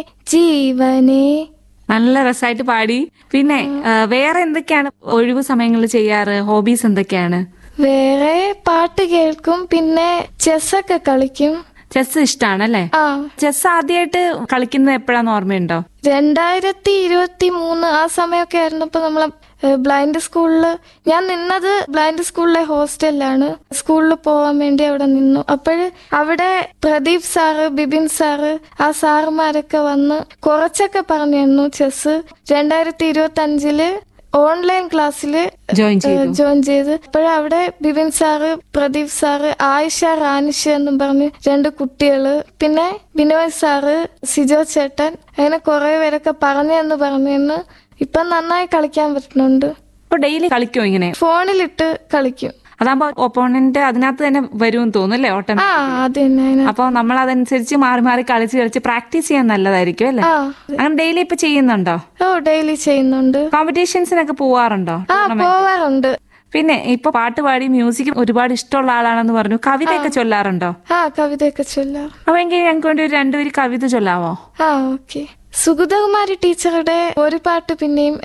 ജീവനെ നല്ല രസമായിട്ട് പാടി പിന്നെ ആ, വേറെ എന്തൊക്കെയാണ് ഒഴിവു സമയങ്ങളിൽ ചെയ്യാറ് ഹോബീസ് എന്തൊക്കെയാണ് വേറെ പാട്ട് കേൾക്കും പിന്നെ ചെസ്സൊക്കെ കളിക്കും ചെസ് ഇഷ്ടാണല്ലേ ആ ചെസ് ആദ്യമായിട്ട് കളിക്കുന്നത് എപ്പോഴാന്ന് ഓർമ്മയുണ്ടോ രണ്ടായിരത്തി ഇരുപത്തി മൂന്ന് ആ സമയമൊക്കെ ആയിരുന്നപ്പോ നമ്മളെ ബ്ലൈൻഡ് സ്കൂളില് ഞാൻ നിന്നത് ബ്ലൈൻഡ് സ്കൂളിലെ ഹോസ്റ്റലിലാണ് സ്കൂളിൽ പോവാൻ വേണ്ടി അവിടെ നിന്നു അപ്പോഴ് അവിടെ പ്രദീപ് സാറ് ബിബിൻ സാറ് ആ സാറുമാരൊക്കെ വന്ന് കുറച്ചൊക്കെ പറഞ്ഞു തന്നു ചെസ് രണ്ടായിരത്തി ഇരുപത്തി അഞ്ചില് ഓൺലൈൻ ക്ലാസ്സില് ജോയിൻ ചെയ്തു ജോയിൻ ചെയ്ത് അപ്പോഴവിടെ ബിപിൻ സാറ് പ്രദീപ് സാറ് ആയിഷ റാനിഷ എന്നും പറഞ്ഞ് രണ്ട് കുട്ടികള് പിന്നെ ബിനോയ് സാറ് സിജോ ചേട്ടൻ അങ്ങനെ കുറെ പേരൊക്കെ പറഞ്ഞു എന്ന് പറഞ്ഞു ഇപ്പൊ നന്നായി കളിക്കാൻ പറ്റുന്നുണ്ട് അപ്പൊ ഡെയിലി കളിക്കോ ഇങ്ങനെ ഫോണിലിട്ട് കളിക്കും അതാകുമ്പോ ഒപ്പോണന്റ് അതിനകത്ത് തന്നെ വരുമെന്ന് തോന്നുന്നു അല്ലേ ഓട്ടം ആ അത് തന്നെ അതിന് അപ്പൊ നമ്മൾ അതനുസരിച്ച് മാറി മാറി കളിച്ച് കളിച്ച് പ്രാക്ടീസ് ചെയ്യാൻ നല്ലതായിരിക്കും അല്ലേ ആ അങ്ങനെ ഡെയിലി ഇപ്പൊ ചെയ്യുന്നുണ്ടോ ഓ ഡെയിലി ചെയ്യുന്നുണ്ട് കോമ്പറ്റീഷൻസിനൊക്കെ പോവാറുണ്ടോ ആ പോവാറുണ്ട് പിന്നെ ഇപ്പൊ പാട്ട് പാടി മ്യൂസിക് ഒരുപാട് ഇഷ്ടമുള്ള ആളാണെന്ന് പറഞ്ഞു കവിതയൊക്കെ ചൊല്ലാറുണ്ടോ ആ കവിതയൊക്കെ ചൊല്ലാം അപ്പൊ എങ്കിൽ ഞങ്ങൾക്ക് വേണ്ടി ഒരു രണ്ടുപേര് കവിത ചൊല്ലാവോ ആ ഓക്കെ സുഗതകുമാരി ടീച്ചറുടെ ഒരു പാട്ട് പിന്നെയും